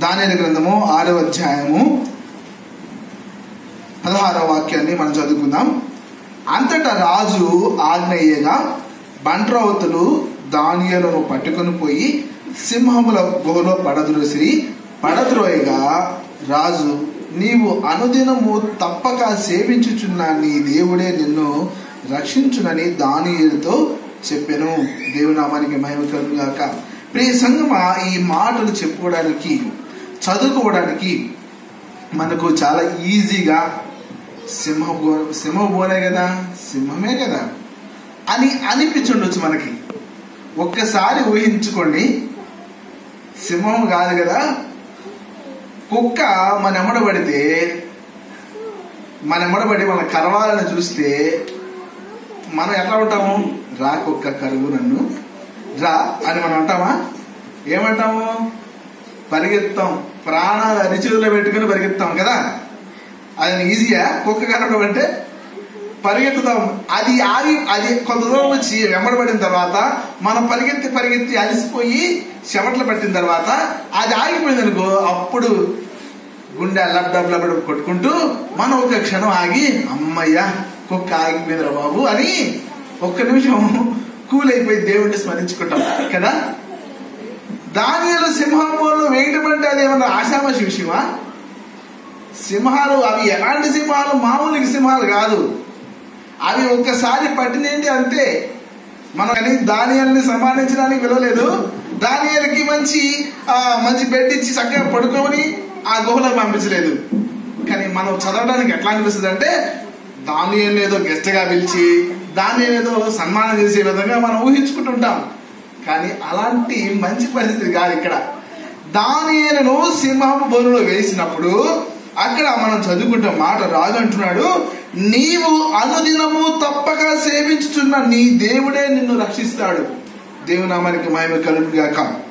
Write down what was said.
దానిల గ్రంథము ఆరవ అధ్యాయము పదహారవ వాక్యాన్ని మనం చదువుకుందాం అంతటా రాజు ఆగ్నేయగా బంట్రవతులు దానియలను పట్టుకొని పోయి సింహముల గుహలో పడద్రోసిరి పడద్రోయగా రాజు నీవు అనుదినము తప్పక సేవించుచున్న నీ దేవుడే నిన్ను రక్షించునని దానియులతో చెప్పాను దేవునామానికి మహిమ కలుగాక ప్రియ సంగమా ఈ మాటలు చెప్పుకోవడానికి చదువుకోవడానికి మనకు చాలా ఈజీగా సింహ సింహ బోనే కదా సింహమే కదా అని అనిపించుండొచ్చు మనకి ఒక్కసారి ఊహించుకోండి సింహం కాదు కదా కుక్క మన ఎమ్మడ పడితే మన ఎమ్మడ పడి మన కరవాలని చూస్తే మనం ఎట్లా ఉంటాము రా కుక్క కరువు నన్ను రా అని మనం అంటామా ఏమంటాము పరిగెత్తాం ప్రాణాలు అరిచేతిలో పెట్టుకుని పరిగెత్తాం కదా అది ఈజీయా కుక్క కనడం అంటే పరిగెత్తుతాం అది ఆగి అది కొంత దూరం వచ్చి వెంబడబడిన తర్వాత మనం పరిగెత్తి పరిగెత్తి అలసిపోయి చెమటలు పట్టిన తర్వాత అది ఆగిపోయింది అనుకో అప్పుడు గుండె లబ్డబ్ లబ్డబ్ కొట్టుకుంటూ మనం ఒక క్షణం ఆగి అమ్మయ్యా కుక్క ఆగిపోయిందిరా బాబు అని ఒక్క నిమిషం కూల్ అయిపోయి దేవుడిని స్మరించుకుంటాం కదా దానిలో సింహంలో వేయటం అంటే అది ఏమన్నా ఆశామాషి విషయమా సింహాలు అవి ఎలాంటి సింహాలు మామూలు సింహాలు కాదు అవి ఒక్కసారి పట్టినేంటి అంతే మనం కానీ దానియాలని సన్మానించడానికి పిలవలేదు దానియాలకి మంచి ఆ, మంచి బెడ్ ఇచ్చి చక్కగా పడుకోమని ఆ గుహలో పంపించలేదు కానీ మనం చదవడానికి ఎట్లా అనిపిస్తుంది అంటే దాని ఏదో గెస్ట్ గా పిలిచి దాన్ని ఏదో సన్మానం చేసే విధంగా మనం ఊహించుకుంటుంటాం కానీ అలాంటి మంచి పరిస్థితి కాదు ఇక్కడ దానియలను సింహపు బొరులో వేసినప్పుడు అక్కడ మనం చదువుకుంటాం మాట రాజు అంటున్నాడు నీవు అనుదినము తప్పక సేవించుచున్న నీ దేవుడే నిన్ను రక్షిస్తాడు దేవునామానికి మహిమ కలుగుగాక